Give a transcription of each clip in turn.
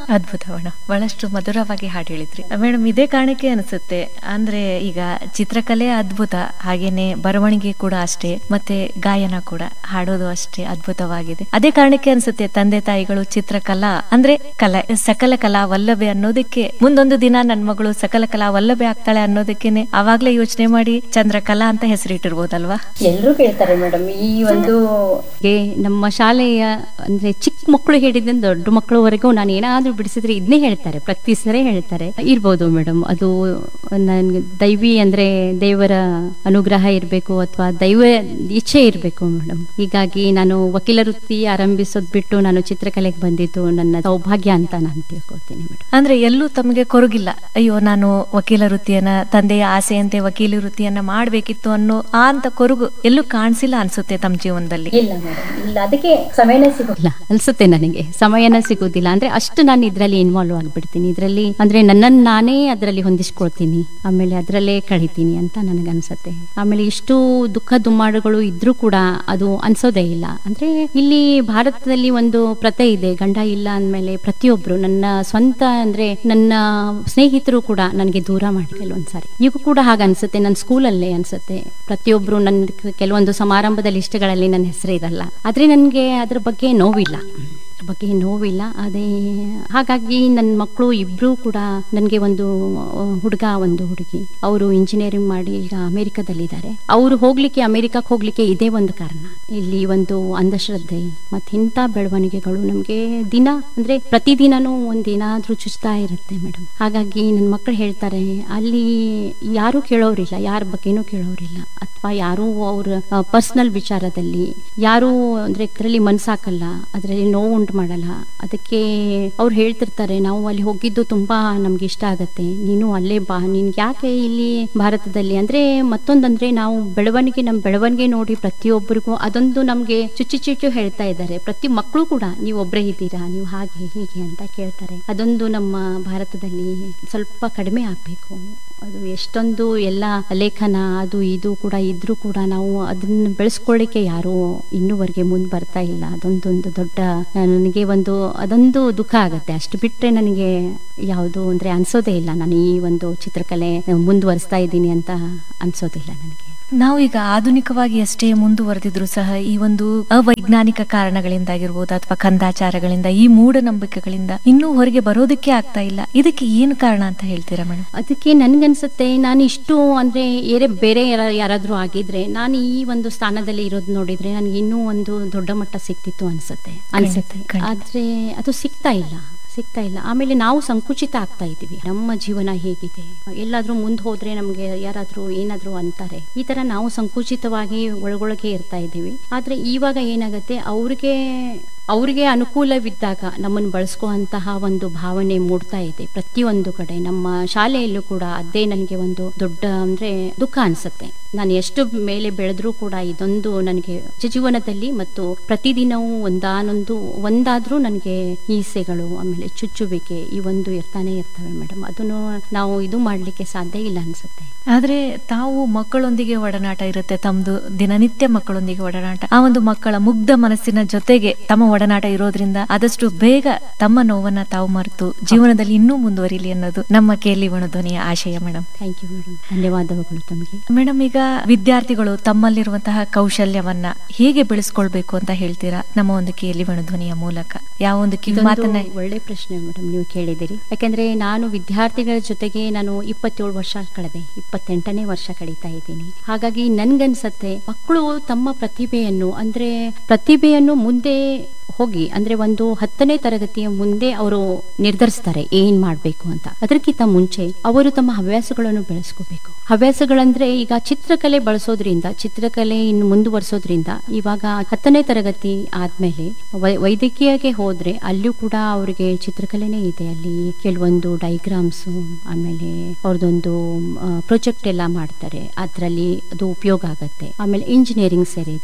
ಅದ್ಭುತ ಮೇಡಮ್ ಬಹಳಷ್ಟು ಮಧುರವಾಗಿ ಹಾಡು ಹೇಳಿದ್ರಿ ಮೇಡಮ್ ಇದೇ ಕಾರಣಕ್ಕೆ ಅನಿಸುತ್ತೆ ಅಂದ್ರೆ ಈಗ ಚಿತ್ರಕಲೆ ಅದ್ಭುತ ಹಾಗೇನೆ ಬರವಣಿಗೆ ಕೂಡ ಅಷ್ಟೇ ಮತ್ತೆ ಗಾಯನ ಕೂಡ ಹಾಡೋದು ಅಷ್ಟೇ ಅದ್ಭುತವಾಗಿದೆ ಅದೇ ಕಾರಣಕ್ಕೆ ಅನ್ಸುತ್ತೆ ತಂದೆ ತಾಯಿಗಳು ಚಿತ್ರಕಲಾ ಅಂದ್ರೆ ಕಲೆ ಸಕಲ ಕಲಾ ವಲ್ಲಭೆ ಅನ್ನೋದಕ್ಕೆ ಮುಂದೊಂದು ದಿನ ನನ್ ಮಗಳು ಸಕಲ ಕಲಾ ವಲ್ಲಭೆ ಆಗ್ತಾಳೆ ಅನ್ನೋದಕ್ಕೇನೆ ಅವಾಗ್ಲೇ ಯೋಚನೆ ಮಾಡಿ ಚಂದ್ರಕಲಾ ಅಂತ ಹೆಸರಿಟ್ಟಿರ್ಬೋದಲ್ವಾ ಎಲ್ಲರೂ ಕೇಳ್ತಾರೆ ಮೇಡಮ್ ಈ ಒಂದು ಗೆ ನಮ್ಮ ಶಾಲೆಯ ಅಂದ್ರೆ ಚಿಕ್ಕ ಮಕ್ಕಳು ಹೇಳಿದ್ರೆ ದೊಡ್ಡ ಮಕ್ಕಳವರೆಗೂ ನಾನು ಏನಾದ್ರೂ ಬಿಡಿಸಿದ್ರೆ ಇದನ್ನೇ ಹೇಳ್ತಾರೆ ಪ್ರತಿ ಸರಿ ಹೇಳ್ತಾರೆ ಇರ್ಬೋದು ಮೇಡಮ್ ಅದು ನನ್ಗೆ ದೈವಿ ಅಂದ್ರೆ ದೇವರ ಅನುಗ್ರಹ ಇರಬೇಕು ಅಥವಾ ದೈವ ಇಚ್ಛೆ ಇರಬೇಕು ಮೇಡಮ್ ಹೀಗಾಗಿ ನಾನು ವಕೀಲ ವೃತ್ತಿ ಆರಂಭಿಸೋದ್ ಬಿಟ್ಟು ನಾನು ಚಿತ್ರಕಲೆಗೆ ಬಂದಿದ್ದು ನನ್ನ ಸೌಭಾಗ್ಯ ಅಂತ ನಾನು ತಿಳ್ಕೊಳ್ತೀನಿ ಮೇಡಮ್ ಅಂದ್ರೆ ಎಲ್ಲೂ ತಮಗೆ ಕೊರಗಿಲ್ಲ ಅಯ್ಯೋ ನಾನು ವಕೀಲ ವೃತ್ತಿಯನ್ನ ತಂದೆಯ ಆಸೆಯಂತೆ ವಕೀಲ ವೃತ್ತಿಯನ್ನ ಮಾಡ್ಬೇಕಿತ್ತು ಅನ್ನೋ ಆ ಅಂತ ಕೊರಗು ಎಲ್ಲೂ ಕಾಣಿಸಿಲ್ಲ ಅನ್ಸುತ್ತೆ ತಮ್ಮ ಜೀವನದಲ್ಲಿ ಇಲ್ಲ ಮೇಡಮ್ ಇಲ್ಲ ಅದಕ್ಕೆ ಸಮಯನೇ ಸಿಗೋಲ್ಲ ಇಲ್ಲ ಅನ್ಸುತ್ತೆ ನನಗೆ ಸಮಯನ ಸಿಗೋದಿಲ್ಲ ಅಂದ್ರೆ ಅಷ್ಟು ನಾನು ಇದರಲ್ಲಿ ಇನ್ವಾಲ್ವ್ ಆಗ್ಬಿಡ್ತೀನಿ ಇದರಲ್ಲಿ ಅಂದ್ರೆ ನನ್ನನ್ನು ನಾನೇ ಅದರಲ್ಲಿ ಹೊಂದಿಸ್ಕೊಳ್ತೀನಿ ಆಮೇಲೆ ಅದರಲ್ಲೇ ಕಳಿತೀನಿ ಅಂತ ನನಗೆ ಅನ್ಸುತ್ತೆ ಆಮೇಲೆ ಇಷ್ಟು ದುಃಖ ದುಮ್ಮಾಡುಗಳು ಇದ್ರೂ ಕೂಡ ಅದು ಅನ್ಸೋದೇ ಇಲ್ಲ ಅಂದ್ರೆ ಇಲ್ಲಿ ಭಾರತದಲ್ಲಿ ಒಂದು ಪ್ರತೆ ಇದೆ ಗಂಡ ಇಲ್ಲ ಅಂದ್ಮೇಲೆ ಪ್ರತಿಯೊಬ್ರು ನನ್ನ ಸ್ವಂತ ಅಂದ್ರೆ ನನ್ನ ಸ್ನೇಹಿತರು ಕೂಡ ನನಗೆ ದೂರ ಮಾಡಿದ್ರು ಒಂದ್ಸಾರಿ ಈಗ ಕೂಡ ಹಾಗೆ ಅನ್ಸುತ್ತೆ ನನ್ನ ಸ್ಕೂಲಲ್ಲೇ ಅನ್ಸುತ್ತೆ ಪ್ರತಿಯೊಬ್ರು ನನ್ನ ಕೆಲವೊಂದು ಸಮಾರಂಭದ ಲಿಸ್ಟ್ಗಳಲ್ಲಿ ನನ್ನ ಹೆಸರು ಇರಲ್ಲ ಆದ್ರೆ ನನಗೆ ಅದ್ರ ಬಗ್ಗೆ ನೋವಿಲ್ಲ ಅದ್ರ ಬಗ್ಗೆ ನೋವಿಲ್ಲ ಅದೇ ಹಾಗಾಗಿ ನನ್ನ ಮಕ್ಕಳು ಇಬ್ರು ಕೂಡ ನನಗೆ ಒಂದು ಹುಡುಗ ಒಂದು ಹುಡುಗಿ ಅವರು ಇಂಜಿನಿಯರಿಂಗ್ ಮಾಡಿ ಈಗ ಅಮೆರಿಕದಲ್ಲಿದ್ದಾರೆ ಅವರು ಹೋಗ್ಲಿಕ್ಕೆ ಅಮೆರಿಕಕ್ಕೆ ಹೋಗ್ಲಿಕ್ಕೆ ಇದೇ ಒಂದು ಕಾರಣ ಇಲ್ಲಿ ಒಂದು ಅಂಧಶ್ರದ್ಧೆ ಮತ್ತೆ ಇಂಥ ಬೆಳವಣಿಗೆಗಳು ನಮಗೆ ದಿನ ಅಂದ್ರೆ ಪ್ರತಿದಿನನೂ ಒಂದೇನಾದ್ರೂ ಚುಚ್ತಾ ಇರುತ್ತೆ ಮೇಡಮ್ ಹಾಗಾಗಿ ನನ್ನ ಮಕ್ಕಳು ಹೇಳ್ತಾರೆ ಅಲ್ಲಿ ಯಾರು ಕೇಳೋರಿಲ್ಲ ಯಾರ ಬಗ್ಗೆನೂ ಕೇಳೋರಿಲ್ಲ ಅಥವಾ ಯಾರು ಅವ್ರ ಪರ್ಸನಲ್ ವಿಚಾರದಲ್ಲಿ ಯಾರು ಅಂದ್ರೆ ಇದರಲ್ಲಿ ಮನ್ಸಾಕಲ್ಲ ಅದರಲ್ಲಿ ನೋವು ಉಂಟು ಮಾಡಲ್ಲ ಅದಕ್ಕೆ ಅವ್ರು ಹೇಳ್ತಿರ್ತಾರೆ ನಾವು ಅಲ್ಲಿ ಹೋಗಿದ್ದು ತುಂಬಾ ನಮ್ಗೆ ಇಷ್ಟ ಆಗತ್ತೆ ನೀನು ಅಲ್ಲೇ ಬಾ ನಿನ್ಗೆ ಯಾಕೆ ಇಲ್ಲಿ ಭಾರತದಲ್ಲಿ ಅಂದ್ರೆ ಮತ್ತೊಂದಂದ್ರೆ ನಾವು ಬೆಳವಣಿಗೆ ನಮ್ಮ ಬೆಳವಣಿಗೆ ನೋಡಿ ಪ್ರತಿಯೊಬ್ಬರಿಗೂ ಅದೊಂದು ನಮ್ಗೆ ಚುಚ್ಚು ಚುಚ್ಚು ಹೇಳ್ತಾ ಇದ್ದಾರೆ ಪ್ರತಿ ಮಕ್ಕಳು ಕೂಡ ನೀವು ಒಬ್ಬರೇ ಇದ್ದೀರಾ ನೀವು ಹಾಗೆ ಹೀಗೆ ಅಂತ ಕೇಳ್ತಾರೆ ಅದೊಂದು ನಮ್ಮ ಭಾರತದಲ್ಲಿ ಸ್ವಲ್ಪ ಕಡಿಮೆ ಆಗ್ಬೇಕು ಅದು ಎಷ್ಟೊಂದು ಎಲ್ಲ ಲೇಖನ ಅದು ಇದು ಕೂಡ ಇದ್ರೂ ಕೂಡ ನಾವು ಅದನ್ನ ಬೆಳೆಸ್ಕೊಳ್ಳಿಕ್ಕೆ ಯಾರು ಇನ್ನೂವರೆಗೆ ಮುಂದೆ ಬರ್ತಾ ಇಲ್ಲ ಅದೊಂದೊಂದು ದೊಡ್ಡ ನನಗೆ ಒಂದು ಅದೊಂದು ದುಃಖ ಆಗುತ್ತೆ ಅಷ್ಟು ಬಿಟ್ರೆ ನನಗೆ ಯಾವುದು ಅಂದ್ರೆ ಅನ್ಸೋದೇ ಇಲ್ಲ ನಾನು ಈ ಒಂದು ಚಿತ್ರಕಲೆ ಮುಂದುವರಿಸ್ತಾ ಇದ್ದೀನಿ ಅಂತ ಅನ್ಸೋದಿಲ್ಲ ನನಗೆ ನಾವು ಈಗ ಆಧುನಿಕವಾಗಿ ಎಷ್ಟೇ ಮುಂದುವರೆದಿದ್ರು ಸಹ ಈ ಒಂದು ಅವೈಜ್ಞಾನಿಕ ಕಾರಣಗಳಿಂದಾಗಿರ್ಬೋದು ಅಥವಾ ಕಂದಾಚಾರಗಳಿಂದ ಈ ಮೂಢನಂಬಿಕೆಗಳಿಂದ ಇನ್ನೂ ಹೊರಗೆ ಬರೋದಕ್ಕೆ ಆಗ್ತಾ ಇಲ್ಲ ಇದಕ್ಕೆ ಏನು ಕಾರಣ ಅಂತ ಹೇಳ್ತೀರಾ ಮೇಡಮ್ ಅದಕ್ಕೆ ನನ್ಗನ್ಸುತ್ತೆ ನಾನು ಇಷ್ಟು ಅಂದ್ರೆ ಏರೆ ಬೇರೆ ಯಾರ ಯಾರಾದ್ರೂ ಆಗಿದ್ರೆ ನಾನು ಈ ಒಂದು ಸ್ಥಾನದಲ್ಲಿ ಇರೋದು ನೋಡಿದ್ರೆ ನನಗೆ ಇನ್ನೂ ಒಂದು ದೊಡ್ಡ ಮಟ್ಟ ಸಿಕ್ತಿತ್ತು ಅನ್ಸುತ್ತೆ ಅನ್ಸುತ್ತೆ ಖಂಡಿತ. ಆದ್ರೆ ಅದು ಸಿಗ್ತಾ ಇಲ್ಲ ಸಿಗ್ತಾ ಇಲ್ಲ ಆಮೇಲೆ ನಾವು ಸಂಕುಚಿತ ಆಗ್ತಾ ಇದೀವಿ ನಮ್ಮ ಜೀವನ ಹೇಗಿದೆ ಎಲ್ಲಾದ್ರೂ ಮುಂದೆ ಹೋದ್ರೆ ನಮ್ಗೆ ಯಾರಾದ್ರೂ ಏನಾದ್ರೂ ಅಂತಾರೆ ಈ ತರ ನಾವು ಸಂಕುಚಿತವಾಗಿ ಒಳಗೊಳಗೆ ಇರ್ತಾ ಇದ್ದೀವಿ ಆದ್ರೆ ಇವಾಗ ಏನಾಗತ್ತೆ ಅವ್ರಿಗೆ ಅವ್ರಿಗೆ ಅನುಕೂಲವಿದ್ದಾಗ ನಮ್ಮನ್ನು ಬಳಸ್ಕೋಂತಹ ಒಂದು ಭಾವನೆ ಮೂಡ್ತಾ ಇದೆ ಪ್ರತಿಯೊಂದು ಕಡೆ ನಮ್ಮ ಶಾಲೆಯಲ್ಲೂ ಕೂಡ ಅದೇ ನನಗೆ ಒಂದು ದೊಡ್ಡ ಅಂದ್ರೆ ದುಃಖ ಅನ್ಸುತ್ತೆ ನಾನು ಎಷ್ಟು ಮೇಲೆ ಬೆಳೆದ್ರೂ ಕೂಡ ಇದೊಂದು ನನಗೆ ನಿಜ ಜೀವನದಲ್ಲಿ ಮತ್ತು ಪ್ರತಿದಿನವೂ ಒಂದಾನೊಂದು ಒಂದಾದ್ರೂ ನನಗೆ ಈಸೆಗಳು ಆಮೇಲೆ ಚುಚ್ಚುವಿಕೆ ಈ ಒಂದು ಇರ್ತಾನೆ ಇರ್ತವೆ ಮೇಡಮ್ ಅದನ್ನು ನಾವು ಇದು ಮಾಡ್ಲಿಕ್ಕೆ ಸಾಧ್ಯ ಇಲ್ಲ ಅನ್ಸುತ್ತೆ ಆದ್ರೆ ತಾವು ಮಕ್ಕಳೊಂದಿಗೆ ಒಡನಾಟ ಇರುತ್ತೆ ತಮ್ಮದು ದಿನನಿತ್ಯ ಮಕ್ಕಳೊಂದಿಗೆ ಒಡನಾಟ ಆ ಒಂದು ಮಕ್ಕಳ ಮುಗ್ಧ ಮನಸ್ಸಿನ ಜೊತೆಗೆ ತಮ್ಮ ಒಡನಾಟ ಇರೋದ್ರಿಂದ ಆದಷ್ಟು ಬೇಗ ತಮ್ಮ ನೋವನ್ನ ತಾವು ಮರೆತು ಜೀವನದಲ್ಲಿ ಇನ್ನೂ ಮುಂದುವರಿಲಿ ಅನ್ನೋದು ನಮ್ಮ ಕೇಳಿ ಧ್ವನಿಯ ಆಶಯ ಮೇಡಮ್ ಥ್ಯಾಂಕ್ ಯು ಮೇಡಮ್ ಧನ್ಯವಾದಗಳು ತಮಗೆ ಮೇಡಮ್ ಈಗ ವಿದ್ಯಾರ್ಥಿಗಳು ತಮ್ಮಲ್ಲಿರುವಂತಹ ಕೌಶಲ್ಯವನ್ನ ಹೇಗೆ ಬೆಳೆಸ್ಕೊಳ್ಬೇಕು ಅಂತ ಹೇಳ್ತೀರಾ ನಮ್ಮ ಒಂದು ಕೇಳಿ ಧ್ವನಿಯ ಮೂಲಕ ಯಾವ ಒಂದು ಕಿವಿ ಇದೊಂದು ಮಾತನ್ನ ಒಳ್ಳೆ ಪ್ರಶ್ನೆ ಮೇಡಮ್ ನೀವು ಕೇಳಿದಿರಿ ಯಾಕಂದ್ರೆ ನಾನು ವಿದ್ಯಾರ್ಥಿಗಳ ಜೊತೆಗೆ ನಾನು ಇಪ್ಪತ್ತೇಳು ವರ್ಷ ಕಳೆದೆ ಇಪ್ಪತ್ತೆಂಟನೇ ವರ್ಷ ಕಳೀತಾ ಇದ್ದೀನಿ ಹಾಗಾಗಿ ನನ್ಗನ್ಸತ್ತೆ ಮಕ್ಕಳು ತಮ್ಮ ಪ್ರತಿಭೆಯನ್ನು ಅಂದ್ರೆ ಪ್ರತಿಭೆಯನ್ನು ಮುಂದೆ ಹೋಗಿ ಅಂದ್ರೆ ಒಂದು ಹತ್ತನೇ ತರಗತಿಯ ಮುಂದೆ ಅವರು ನಿರ್ಧರಿಸ್ತಾರೆ ಏನ್ ಮಾಡ್ಬೇಕು ಅಂತ ಅದಕ್ಕಿಂತ ಮುಂಚೆ ಅವರು ತಮ್ಮ ಹವ್ಯಾಸಗಳನ್ನು ಬೆಳೆಸ್ಕೋಬೇಕು ಹವ್ಯಾಸಗಳಂದ್ರೆ ಈಗ ಚಿತ್ರಕಲೆ ಬಳಸೋದ್ರಿಂದ ಚಿತ್ರಕಲೆ ಇನ್ನು ಮುಂದುವರಿಸೋದ್ರಿಂದ ಇವಾಗ ಹತ್ತನೇ ತರಗತಿ ಆದ್ಮೇಲೆ ವೈ- ವೈದ್ಯಕೀಯಗೆ ಹೋದ್ರೆ ಅಲ್ಲೂ ಕೂಡ ಅವ್ರಿಗೆ ಚಿತ್ರಕಲೆನೇ ಇದೆ ಅಲ್ಲಿ ಕೆಲವೊಂದು ಡೈಗ್ರಾಮ್ಸ್ ಆಮೇಲೆ ಅವ್ರದ್ದೊಂದು ಪ್ರಾಜೆಕ್ಟ್ ಎಲ್ಲ ಮಾಡ್ತಾರೆ ಅದರಲ್ಲಿ ಅದು ಉಪಯೋಗ ಆಗತ್ತೆ ಆಮೇಲೆ ಇಂಜಿನಿಯರಿಂಗ್ ಸೇರಿದ್ರೆ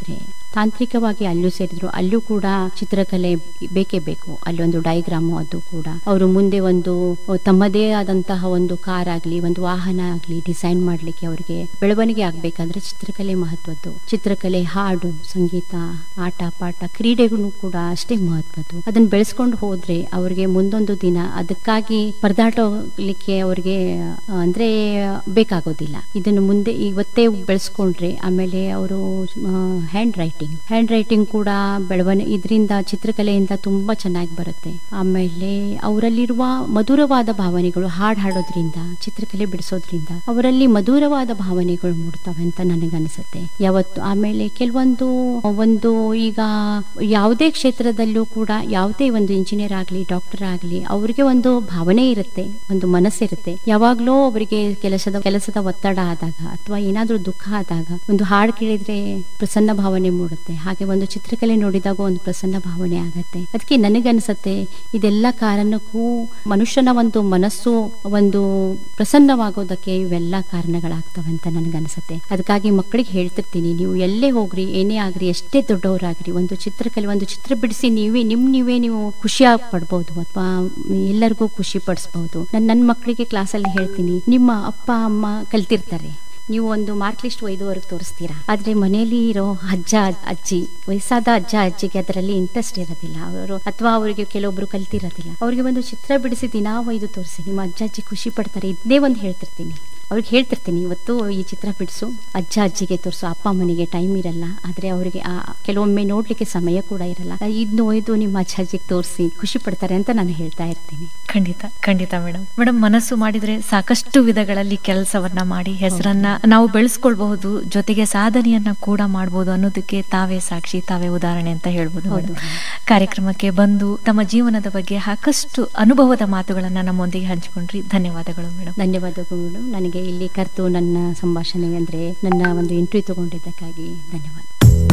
ತಾಂತ್ರಿಕವಾಗಿ ಅಲ್ಲೂ ಸೇರಿದ್ರು ಅಲ್ಲೂ ಕೂಡ ಚಿತ್ರಕಲೆ ಬೇಕೇ ಬೇಕು ಅಲ್ಲಿ ಒಂದು ಡೈಗ್ರಾಮು ಅದು ಕೂಡ ಅವರು ಮುಂದೆ ಒಂದು ತಮ್ಮದೇ ಆದಂತಹ ಒಂದು ಕಾರ್ ಆಗಲಿ ಒಂದು ವಾಹನ ಆಗಲಿ ಡಿಸೈನ್ ಮಾಡಲಿಕ್ಕೆ ಅವರಿಗೆ ಬೆಳವಣಿಗೆ ಆಗಬೇಕಂದ್ರೆ ಚಿತ್ರಕಲೆ ಮಹತ್ವದ್ದು ಚಿತ್ರಕಲೆ ಹಾಡು ಸಂಗೀತ ಆಟ ಪಾಠ ಕ್ರೀಡೆಗೂ ಕೂಡ ಅಷ್ಟೇ ಮಹತ್ವದ್ದು ಅದನ್ನ ಬೆಳೆಸ್ಕೊಂಡು ಹೋದ್ರೆ ಅವ್ರಿಗೆ ಮುಂದೊಂದು ದಿನ ಅದಕ್ಕಾಗಿ ಪರದಾಟಲಿಕ್ಕೆ ಅವ್ರಿಗೆ ಆ, ಅಂದ್ರೆ ಬೇಕಾಗೋದಿಲ್ಲ ಇದನ್ನು ಮುಂದೆ ಇವತ್ತೇ ಬೆಳೆಸ್ಕೊಂಡ್ರೆ ಆಮೇಲೆ ಅವರು ಹ್ಯಾಂಡ್ ರೈಟಿಂಗ್ ಹ್ಯಾಂಡ್ ರೈಟಿಂಗ್ ಕೂಡ ಬೆಳವಣಿಗೆ ಇದರಿಂದ ಚಿತ್ರಕಲೆಯಿಂದ ತುಂಬಾ ಚೆನ್ನಾಗಿ ಬರುತ್ತೆ ಆಮೇಲೆ ಅವರಲ್ಲಿರುವ ಮಧುರವಾದ ಭಾವನೆಗಳು ಹಾಡು ಹಾಡೋದ್ರಿಂದ ಚಿತ್ರಕಲೆ ಬಿಡಿಸೋದ್ರಿಂದ ಅವರಲ್ಲಿ ಮಧುರವಾದ ಭಾವನೆಗಳು ಮೂಡ್ತವೆ ಅಂತ ನನಗನ್ಸುತ್ತೆ ಯಾವತ್ತು ಆಮೇಲೆ ಕೆಲವೊಂದು ಒಂದು ಈಗ ಯಾವುದೇ ಕ್ಷೇತ್ರದಲ್ಲೂ ಕೂಡ ಯಾವುದೇ ಒಂದು ಇಂಜಿನಿಯರ್ ಆಗಲಿ ಡಾಕ್ಟರ್ ಆಗಲಿ ಅವ್ರಿಗೆ ಒಂದು ಭಾವನೆ ಇರುತ್ತೆ ಒಂದು ಮನಸ್ಸಿರುತ್ತೆ ಯಾವಾಗ್ಲೂ ಅವರಿಗೆ ಕೆಲಸದ ಕೆಲಸದ ಒತ್ತಡ ಆದಾಗ ಅಥವಾ ಏನಾದ್ರೂ ದುಃಖ ಆದಾಗ ಒಂದು ಹಾಡು ಕೇಳಿದ್ರೆ ಪ್ರಸನ್ನ ಭಾವನೆ ಮೂಡುತ್ತೆ ಹಾಗೆ ಒಂದು ಚಿತ್ರಕಲೆ ನೋಡಿದಾಗ ಒಂದು ಪ್ರಸನ್ನ ಭಾವನೆ ಆಗತ್ತೆ ಅದಕ್ಕೆ ನನಗನ್ಸತ್ತೆ ಇದೆಲ್ಲ ಕಾರಣಕ್ಕೂ ಮನುಷ್ಯನ ಒಂದು ಮನಸ್ಸು ಒಂದು ಪ್ರಸನ್ನವಾಗೋದಕ್ಕೆ ಇವೆಲ್ಲ ಕಾರಣಗಳಾಗ್ತವೆ ಅಂತ ನನಗನ್ಸತ್ತೆ ಅದಕ್ಕಾಗಿ ಮಕ್ಕಳಿಗೆ ಹೇಳ್ತಿರ್ತೀನಿ ನೀವು ಎಲ್ಲೇ ಹೋಗ್ರಿ ಏನೇ ಆಗ್ರಿ ಎಷ್ಟೇ ದೊಡ್ಡವರಾಗ್ರಿ ಒಂದು ಚಿತ್ರಕಲೆ ಒಂದು ಚಿತ್ರ ಬಿಡಿಸಿ ನೀವೇ ನಿಮ್ ನೀವೇ ನೀವು ಖುಷಿಯಾಗಿ ಪಡ್ಬೋದು ಅಥವಾ ಎಲ್ಲರಿಗೂ ಖುಷಿ ಪಡಿಸ್ಬಹುದು ನಾನು ನನ್ನ ಮಕ್ಕಳಿಗೆ ಕ್ಲಾಸಲ್ಲಿ ಹೇಳ್ತೀನಿ ನಿಮ್ಮ ಅಪ್ಪ ಅಮ್ಮ ಕಲ್ತಿರ್ತಾರೆ ನೀವು ಒಂದು ಮಾರ್ಕ್ ಲಿಸ್ಟ್ ಒಯ್ದುವರೆಗೆ ತೋರಿಸ್ತೀರಾ ಆದ್ರೆ ಮನೆಯಲ್ಲಿ ಇರೋ ಅಜ್ಜ ಅಜ್ಜಿ ವಯಸ್ಸಾದ ಅಜ್ಜ ಅಜ್ಜಿಗೆ ಅದರಲ್ಲಿ ಇಂಟ್ರೆಸ್ಟ್ ಇರೋದಿಲ್ಲ ಅವರು ಅಥವಾ ಅವರಿಗೆ ಕೆಲವೊಬ್ರು ಕಲ್ತಿರೋದಿಲ್ಲ ಅವರಿಗೆ ಒಂದು ಚಿತ್ರ ಬಿಡಿಸಿ ದಿನಾ ಒಯ್ದು ತೋರಿಸಿ ನಿಮ್ಮ ಅಜ್ಜ ಅಜ್ಜಿ ಖುಷಿ ಪಡ್ತಾರೆ ಇದನ್ನೇ ಒಂದು ಹೇಳ್ತಿರ್ತೀನಿ ಅವ್ರಿಗೆ ಹೇಳ್ತಿರ್ತೀನಿ ಇವತ್ತು ಈ ಚಿತ್ರ ಬಿಡಿಸು ಅಜ್ಜ ಅಜ್ಜಿಗೆ ತೋರಿಸು ಅಪ್ಪ ಅಮ್ಮನಿಗೆ ಟೈಮ್ ಇರಲ್ಲ ಆದ್ರೆ ಅವರಿಗೆ ಆ ಕೆಲವೊಮ್ಮೆ ನೋಡ್ಲಿಕ್ಕೆ ಸಮಯ ಕೂಡ ಇರಲ್ಲ ಇದನ್ನ ಒಯ್ದು ನಿಮ್ಮ ಅಜ್ಜ ಅಜ್ಜಿಗೆ ತೋರಿಸಿ ಖುಷಿ ಪಡ್ತಾರೆ ಅಂತ ನಾನು ಹೇಳ್ತಾ ಇರ್ತೀನಿ ಖಂಡಿತ ಖಂಡಿತ ಮೇಡಮ್ ಮೇಡಮ್ ಮನಸ್ಸು ಮಾಡಿದ್ರೆ ಸಾಕಷ್ಟು ವಿಧಗಳಲ್ಲಿ ಕೆಲಸವನ್ನ ಮಾಡಿ ಹೆಸರನ್ನ ನಾವು ಬೆಳೆಸ್ಕೊಳ್ಬಹುದು ಜೊತೆಗೆ ಸಾಧನೆಯನ್ನ ಕೂಡ ಮಾಡಬಹುದು ಅನ್ನೋದಕ್ಕೆ ತಾವೇ ಸಾಕ್ಷಿ ತಾವೇ ಉದಾಹರಣೆ ಅಂತ ಹೇಳ್ಬೋದು ಹೌದು. ಮೇಡಮ್ ಕಾರ್ಯಕ್ರಮಕ್ಕೆ ಬಂದು ತಮ್ಮ ಜೀವನದ ಬಗ್ಗೆ ಸಾಕಷ್ಟು ಅನುಭವದ ಮಾತುಗಳನ್ನ ನಮ್ಮೊಂದಿಗೆ ಹಂಚಿಕೊಂಡ್ರಿ ಧನ್ಯವಾದಗಳು ಮೇಡಮ್ ಧನ್ಯವಾದಗಳು ನನಗೆ ಇಲ್ಲಿ ಕರೆದು ನನ್ನ ಸಂಭಾಷಣೆ ಅಂದ್ರೆ ನನ್ನ ಒಂದು ಇಂಟರ್ವ್ಯೂ ತಗೊಂಡಿದ್ದಕ್ಕಾಗಿ ಧನ್ಯವಾದ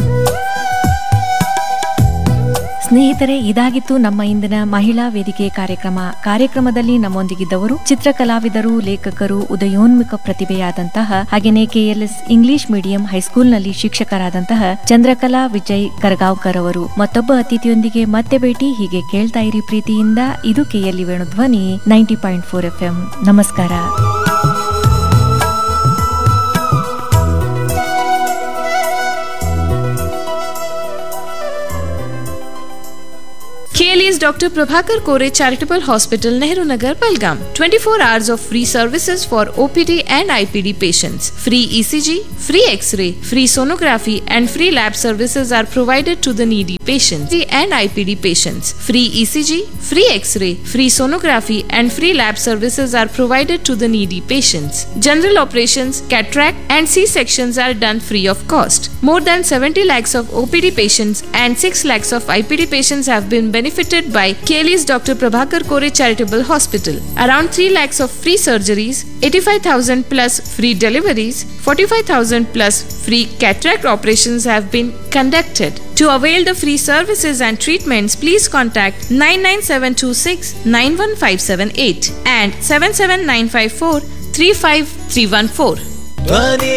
ಸ್ನೇಹಿತರೆ ಇದಾಗಿತ್ತು ನಮ್ಮ ಇಂದಿನ ಮಹಿಳಾ ವೇದಿಕೆ ಕಾರ್ಯಕ್ರಮ ಕಾರ್ಯಕ್ರಮದಲ್ಲಿ ನಮ್ಮೊಂದಿಗಿದ್ದವರು ಚಿತ್ರಕಲಾವಿದರು ಲೇಖಕರು ಉದಯೋನ್ಮುಖ ಪ್ರತಿಭೆಯಾದಂತಹ ಹಾಗೆಯೇ ಕೆಎಲ್ಎಸ್ ಇಂಗ್ಲಿಷ್ ಮೀಡಿಯಂ ಹೈಸ್ಕೂಲ್ನಲ್ಲಿ ಶಿಕ್ಷಕರಾದಂತಹ ಚಂದ್ರಕಲಾ ವಿಜಯ್ ಕರ್ಗಾವ್ಕರ್ ಅವರು ಮತ್ತೊಬ್ಬ ಅತಿಥಿಯೊಂದಿಗೆ ಮತ್ತೆ ಭೇಟಿ ಹೀಗೆ ಕೇಳ್ತಾ ಇರಿ ಪ್ರೀತಿಯಿಂದ ಇದು KLE Venu Dhwani ninety point four F M ನಮಸ್ಕಾರ KLE's Dr. Prabhakar Kore Charitable Hospital, Nehru Nagar, Palgam. 24 hours of free services for OPD and IPD patients. Free ECG, free X-ray, free sonography and free lab services are provided to the needy patients and IPD patients. Free ECG, free X-ray, free sonography and free lab services are provided to the needy patients. General operations, cataract and C-sections are done free of cost. More than 70 lakhs of OPD patients and 6 lakhs of IPD patients have been benefited by Kelly's Dr. Prabhakar Kore Charitable Hospital. Around 3 lakhs of free surgeries, 85,000 plus free deliveries, 45,000 plus free cataract operations have been conducted. To avail the free services and treatments, please contact 99726 91578 and 77954 35314. ಧ್ವನಿ